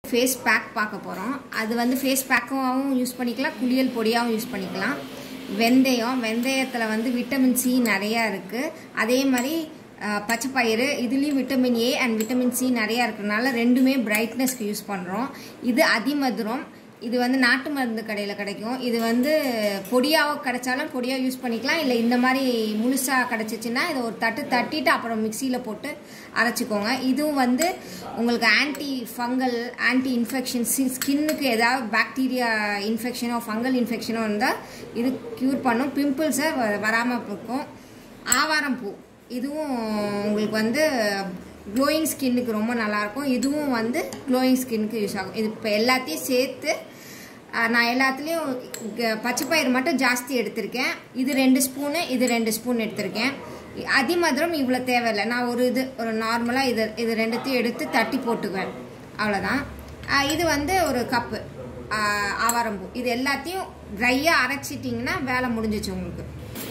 face pack பார்க்க போகிறோம் அது வந்து ஃபேஸ் பேக்காகவும் யூஸ் பண்ணிக்கலாம் குளியல் பொடியாகவும் யூஸ் பண்ணிக்கலாம் வெந்தயம் வெந்தயத்தில் வந்து விட்டமின் சி நிறையா இருக்குது அதே மாதிரி அஹ், பச்சைப்பயிறு இதுலேயும் vitamin A and vitamin C நிறையா இருக்கிறதுனால ரெண்டுமே பிரைட்னஸ்க்கு யூஸ் பண்ணுறோம் இது அதிமதுரம் இது வந்து நாட்டு மருந்து கடையில் கிடைக்கும் இது வந்து பொடியாக கிடைச்சாலும் பொடியாக யூஸ் பண்ணிக்கலாம் இல்லை இந்த மாதிரி முழுசாக கிடச்சிச்சின்னா இதை ஒரு தட்டு தட்டிட்டு அப்புறம் மிக்சியில் போட்டு அரைச்சிக்கோங்க இதுவும் வந்து உங்களுக்கு ஆன்டி ஃபங்கல் ஆன்டி இன்ஃபெக்ஷன் ஸ்கின்னுக்கு ஏதாவது பாக்டீரியா இன்ஃபெக்ஷனோ ஃபங்கல் இன்ஃபெக்ஷனோ இருந்தால் இது க்யூர் பண்ணும் பிம்பிள்ஸை வராமல் இருக்கும் ஆவாரம் பூ இதுவும் உங்களுக்கு வந்து க்ளோயிங் ஸ்கின்னுக்கு ரொம்ப நல்லாயிருக்கும் இதுவும் வந்து க்ளோயிங் ஸ்கின்னுக்கு யூஸ் ஆகும் இது இப்போ எல்லாத்தையும் சேர்த்து அஹ், நான் எல்லாத்துலேயும் க- பச்சைப்பயிறு மட்டும் ஜாஸ்தி எடுத்திருக்கேன் இது ரெண்டு ஸ்பூனு இது ரெண்டு ஸ்பூன் எடுத்திருக்கேன் அதிமதுரம் இவ்வளோ தேவையில்லை நான் ஒரு இது ஒரு நார்மலாக இது இது ரெண்டுத்தையும் எடுத்து தட்டி போட்டுக்குவேன் அவ்வளோதான் அஹ், இது வந்து ஒரு கப்பு ஆவாரம்பூ இது எல்லாத்தையும் ட்ரையாக அரைச்சிட்டிங்கன்னா வேலை முடிஞ்சிச்சு உங்களுக்கு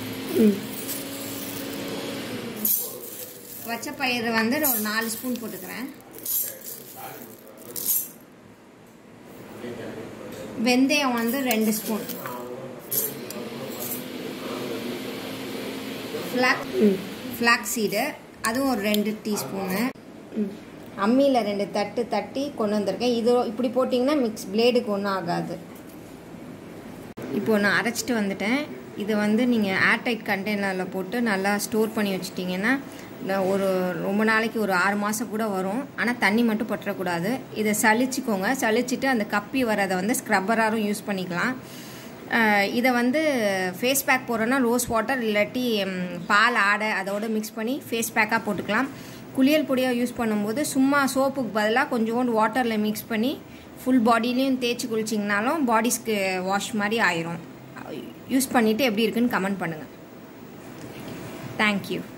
வச்ச பயிறு வந்து ஒரு நாலு ஸ்பூன் போட்டுக்கிறேன் வெந்தயம் வந்து ரெண்டு ஸ்பூன் ஃப்ளாக் ஃப்ளாக் சீடு அதுவும் ஒரு ரெண்டு டீஸ்பூனு அம்மியில் ரெண்டு தட்டு தட்டி கொண்டு வந்திருக்கேன் இது இப்படி போட்டிங்கன்னா மிக்ஸ் பிளேடுக்கு ஒன்றும் ஆகாது இப்போ நான் அரைச்சிட்டு வந்துட்டேன் இதை வந்து நீங்கள் ஏர்டைட் கண்டெய்னரில் போட்டு நல்லா ஸ்டோர் பண்ணி வச்சிட்டிங்கன்னா இல்லை ஒரு ரொம்ப நாளைக்கு ஒரு ஆறு மாதம் கூட வரும் ஆனால் தண்ணி மட்டும் பற்றக்கூடாது இதை சலிச்சுக்கோங்க சலிச்சிட்டு அந்த கப்பி வரதை வந்து ஸ்க்ரப்பராகவும் யூஸ் பண்ணிக்கலாம் அஹ் இதை வந்து ஃபேஸ் பேக் போடுறோன்னா ரோஸ் வாட்டர் இல்லாட்டி ம், பால் ஆடை அதோட மிக்ஸ் பண்ணி ஃபேஸ் பேக்காக போட்டுக்கலாம் குளியல் பொடியாக யூஸ் பண்ணும்போது சும்மா சோப்புக்கு பதிலாக கொஞ்சோண்டு வாட்டரில் மிக்ஸ் பண்ணி ஃபுல் பாடியிலையும் தேய்ச்சி குளிச்சிங்கனாலும் பாடிஸ்க்கு வாஷ் மாதிரி ஆயிரும் யூஸ் பண்ணிவிட்டு எப்படி இருக்குன்னு கமெண்ட் பண்ணுங்கள் தேங்க்யூ